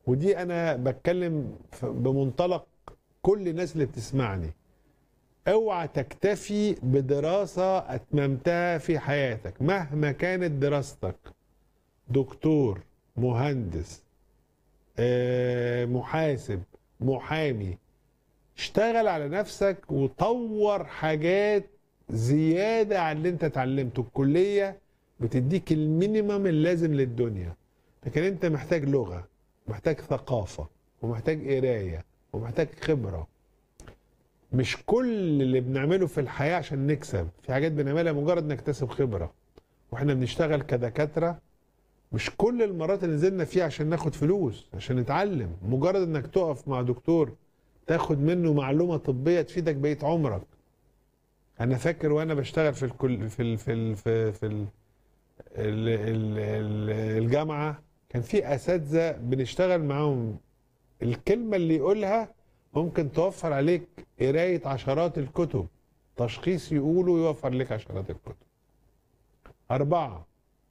ودي انا بتكلم ف- بمنطلق كل الناس اللي بتسمعني اوعى تكتفي بدراسة اتممتها في حياتك مهما كانت دراستك دكتور مهندس آه، محاسب محامي اشتغل على نفسك وطور حاجات زيادة عن اللي انت اتعلمته الكلية بتديك المينيمم اللازم للدنيا لكن انت محتاج لغة محتاج ثقافة ومحتاج قراية ومحتاج خبرة مش كل اللي بنعمله في الحياة عشان نكسب في حاجات بنعملها مجرد نكتسب خبرة واحنا بنشتغل كدكاترة مش كل المرات اللي نزلنا فيها عشان ناخد فلوس عشان نتعلم مجرد انك تقف مع دكتور تاخد منه معلومة طبية تفيدك بقية عمرك انا فاكر وانا بشتغل في الكل في ال في ال في, في ال ال ال ال الجامعة كان في اساتذة بنشتغل معاهم الكلمة اللي يقولها ممكن توفر عليك قراية عشرات الكتب تشخيص يقوله يوفر لك عشرات الكتب أربعة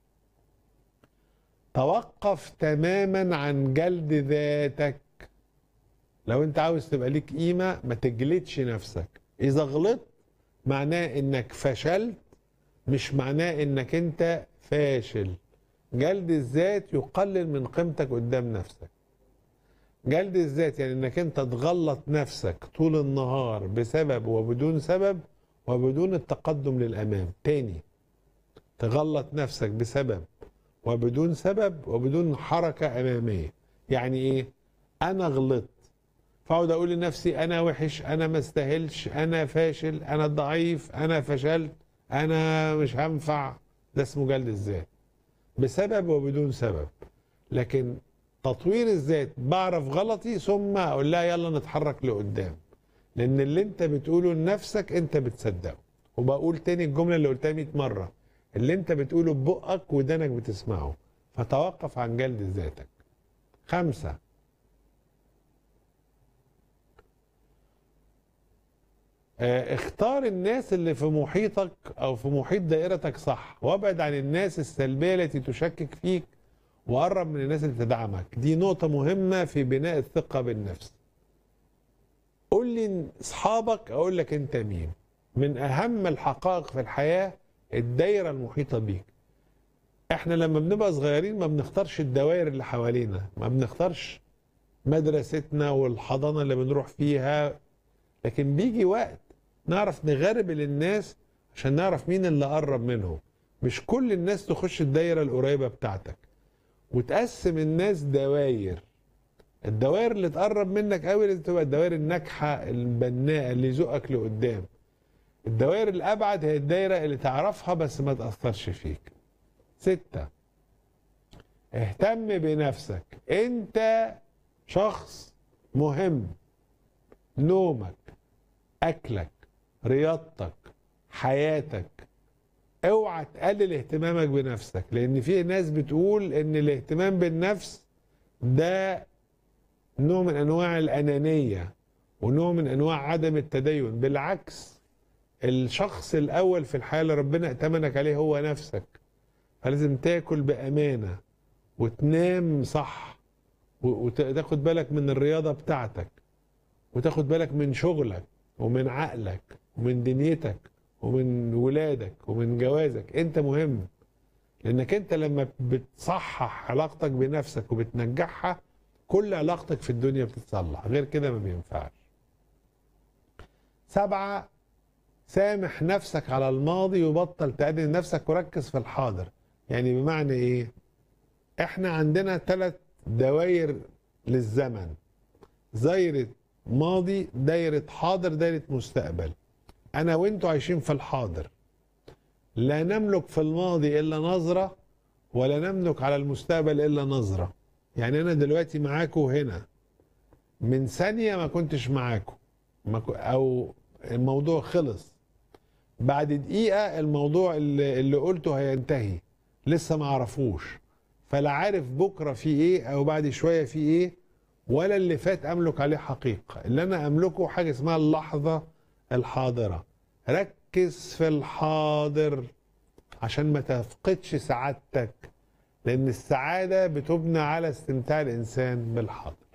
توقف تماما عن جلد ذاتك لو انت عاوز تبقى ليك قيمة ما تجلدش نفسك اذا غلطت معناه انك فشلت مش معناه انك انت فاشل جلد الذات يقلل من قيمتك قدام نفسك جلد الذات يعني انك انت تغلط نفسك طول النهار بسبب وبدون سبب وبدون التقدم للامام تاني تغلط نفسك بسبب وبدون سبب وبدون حركة أمامية يعني إيه أنا غلطت فأقعد أقول لنفسي أنا وحش أنا ما استاهلش أنا فاشل أنا ضعيف أنا فشلت أنا مش هنفع ده اسمه جلد الذات بسبب وبدون سبب لكن تطوير الذات بعرف غلطي ثم أقول لها يلا نتحرك لقدام لأن اللي أنت بتقوله لنفسك أنت بتصدقه وبقول تاني الجملة اللي قلتها 100 مرة اللي انت بتقوله ببقك ودانك بتسمعه فتوقف عن جلد ذاتك خمسة آه، اختار الناس اللي في محيطك او في محيط دائرتك صح وابعد عن الناس السلبية التي تشكك فيك وقرب من الناس اللي تدعمك دي نقطة مهمة في بناء الثقة بالنفس قول لي اصحابك اقول لك انت مين من اهم الحقائق في الحياه الدايره المحيطه بيك احنا لما بنبقى صغيرين ما بنختارش الدوائر اللي حوالينا ما بنختارش مدرستنا والحضانه اللي بنروح فيها لكن بيجي وقت نعرف نغربل الناس عشان نعرف مين اللي قرب منهم مش كل الناس تخش الدايره القريبه بتاعتك وتقسم الناس دواير الدوائر اللي تقرب منك قوي لازم تبقى الدوائر الناجحه البناءه اللي يزقك لقدام الدوائر الابعد هي الدايره اللي تعرفها بس ما تاثرش فيك ستة اهتم بنفسك انت شخص مهم نومك اكلك رياضتك حياتك اوعى تقلل اهتمامك بنفسك لان في ناس بتقول ان الاهتمام بالنفس ده نوع من انواع الانانيه ونوع من انواع عدم التدين بالعكس الشخص الاول في الحياه اللي ربنا ائتمنك عليه هو نفسك فلازم تاكل بامانه وتنام صح وتاخد بالك من الرياضه بتاعتك وتاخد بالك من شغلك ومن عقلك ومن دنيتك ومن ولادك ومن جوازك انت مهم لانك انت لما بتصحح علاقتك بنفسك وبتنجحها كل علاقتك في الدنيا بتتصلح غير كده ما بينفعش سبعة سامح نفسك على الماضي وبطل تأدي نفسك وركز في الحاضر يعني بمعنى ايه احنا عندنا ثلاث دوائر للزمن دايرة ماضي دايرة حاضر دايرة مستقبل انا وانتوا عايشين في الحاضر لا نملك في الماضي الا نظرة ولا نملك على المستقبل الا نظرة يعني انا دلوقتي معاكم هنا من ثانية ما كنتش معاكم او الموضوع خلص بعد دقيقة الموضوع اللي, اللي قلته هينتهي لسه ما عرفوش فلا عارف بكرة في ايه او بعد شوية في ايه ولا اللي فات املك عليه حقيقة اللي انا املكه حاجة اسمها اللحظة الحاضرة ركز في الحاضر عشان ما تفقدش سعادتك لان السعاده بتبنى على استمتاع الانسان بالحاضر